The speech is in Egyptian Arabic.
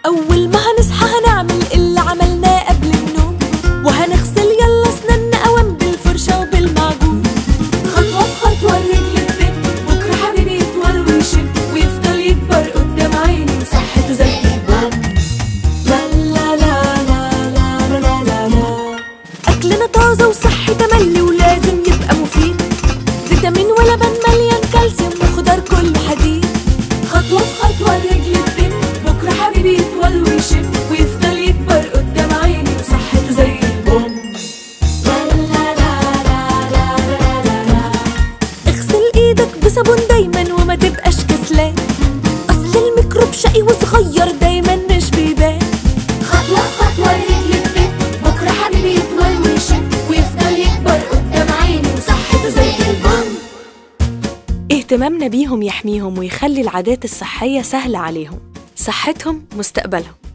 أول ما هنصحى هنعمل اللي عملناه قبل النوم وهنغسل يلا سننا قوام بالفرشة وبالمعجون خطوة في خطوة الرجل تدب بكرة حبيبي يطول ويشب ويفضل يكبر قدام عيني وصحته زي البوم لا لا لا لا لا لا لا لا أكلنا طازة وصحي تملي ولازم يبقى مفيد فيتامين ولبن مليان كالسيوم وخضار كله حديد خطوة في خطوة الرجل تدب بكرة حبيبي يطول ويشب ويفضل يكبر قدام عيني وصحته زي البوم لا لا لا لا لا لا لا لا اغسل ايدك بصابون دايما وما تبقاش كسلان اصل الميكروب شقي وصغير دايما مش بيبان خطوة خطوة الرجل تدب بكرة حبيبي يطول ويشب ويفضل يكبر قدام عيني وصحته زي البوم اهتمامنا بيهم يحميهم ويخلي العادات الصحية سهلة عليهم صحتهم مستقبلهم